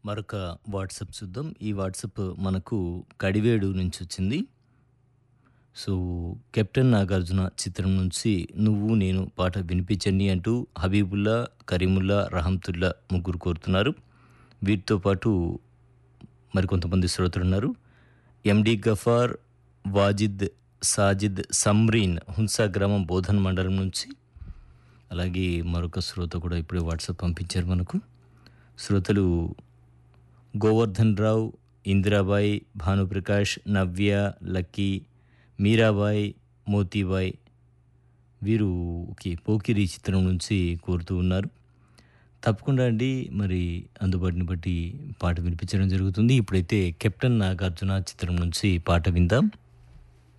మరొక వాట్సాప్ చూద్దాం ఈ వాట్సాప్ మనకు కడివేడు నుంచి వచ్చింది సో కెప్టెన్ నాగార్జున చిత్రం నుంచి నువ్వు నేను పాట వినిపించండి అంటూ హబీబుల్లా కరీముల్లా రహంతుల్లా ముగ్గురు కోరుతున్నారు వీటితో పాటు మరికొంతమంది శ్రోతలు ఉన్నారు ఎండి గఫార్ వాజిద్ సాజిద్ సమ్రీన్ హున్సా గ్రామం బోధన్ మండలం నుంచి అలాగే మరొక శ్రోత కూడా ఇప్పుడే వాట్సాప్ పంపించారు మనకు శ్రోతలు గోవర్ధన్ రావు ఇందిరాబాయి భానుప్రకాష్ నవ్య లక్కీ మీరాబాయ్ మోతీబాయ్ వీరు ఓకే పోకిరి చిత్రం నుంచి కోరుతూ ఉన్నారు తప్పకుండా అండి మరి అందుబాటుని బట్టి పాట వినిపించడం జరుగుతుంది ఇప్పుడైతే కెప్టెన్ నాగార్జున చిత్రం నుంచి పాట విందాం